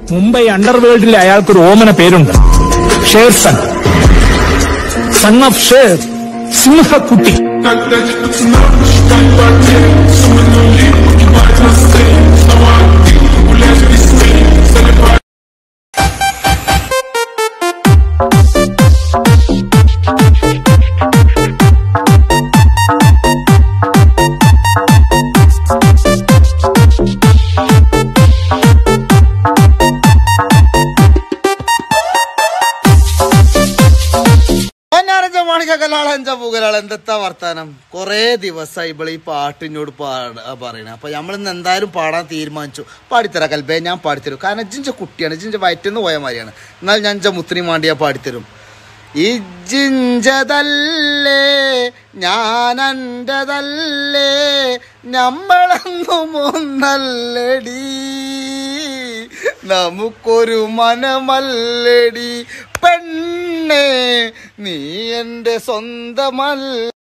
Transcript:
മുംബൈ അണ്ടർവേൾഡിലെ അയാൾക്കൊരു ഓമന പേരുണ്ട് ഷേർസൺ സൺ ഓഫ് ഷേർ സിംഹക്കുട്ടി പൊന്നാരഞ്ച മാണിക്കല്ലാളഞ്ച പുകലാൾ എന്തെത്താ വർത്താനം കൊറേ ദിവസമായി ഇപ്പോൾ ഈ പാട്ടിനോട് പാട പറയണേ അപ്പൊ നമ്മൾ ഇന്ന് എന്തായാലും പാടാൻ തീരുമാനിച്ചു പാടിത്തരാം കൽബേ ഞാൻ പാടിത്തരും കാരണം ജിഞ്ച കുട്ടിയാണ് ജിഞ്ച വയറ്റിന്ന് പോയ മാതിരിയാണ് എന്നാൽ ഞാൻ ഇഞ്ച മുത്തിരി മാണ്ടിയാ പാടിത്തരും ഇജിഞ്ചതല്ലേ ഞാനൻ്റെതല്ലേ നമ്മളെന്നും ഒന്നല്ലടി നമുക്കൊരു മനമല്ലടി പെണ്ണേ നീ എൻ്റെ സ്വന്തമല്ല